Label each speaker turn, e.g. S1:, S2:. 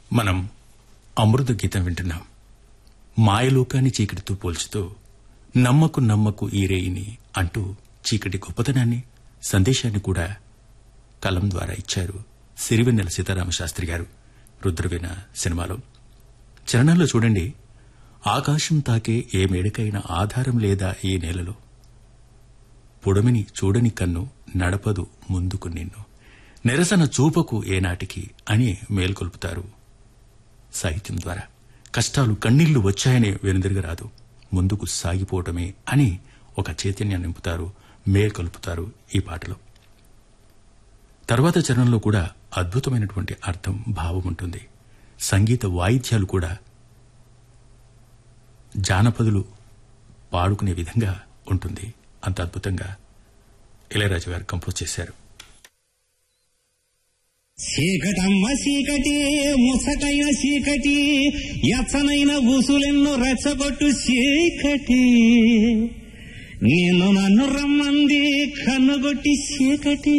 S1: మనం అమృత గీతం వింటున్నాం మాయలోకాన్ని చీకటితో పోల్చుతూ నమ్మకు నమ్మకు ఈ రేయిని అంటూ చీకటి గొప్పతనాన్ని సందేశాన్ని కూడా కలం ద్వారా ఇచ్చారు సిరివెన్నెల సీతారామ శాస్త్రి గారు రుద్రవీణ సినిమాలో చరణంలో చూడండి ఆకాశం తాకే ఏ మేడకైనా ఆధారం లేదా ఈ నేలలో పొడమిని చూడని కన్ను నడపదు ముందుకు నిన్ను నిరసన చూపకు ఏనాటికి అని మేల్కొల్పుతారు సాహిత్యం ద్వారా కష్టాలు కన్నీళ్లు వచ్చాయని వెనుదిరగరాదు ముందుకు సాగిపోవటమే అని ఒక చైతన్యాన్ని నింపుతారు మేల్కొల్పుతారు ఈ పాటలో తర్వాత చరణంలో కూడా అద్భుతమైనటువంటి అర్థం భావం ఉంటుంది సంగీత వాయిద్యాలు కూడా జానపదులు పాడుకునే విధంగా ఉంటుంది అంత అద్భుతంగా ఇళయరాజు గారు కంపోజ్ చేశారు
S2: చీకటమ్మ చీకటి ముసటైన చీకటి ఎచ్చనైన ఊసులెన్నో రెచ్చగొట్టు చీకటి నేను నన్ను రమ్మంది కన్నుగొట్టి చీకటి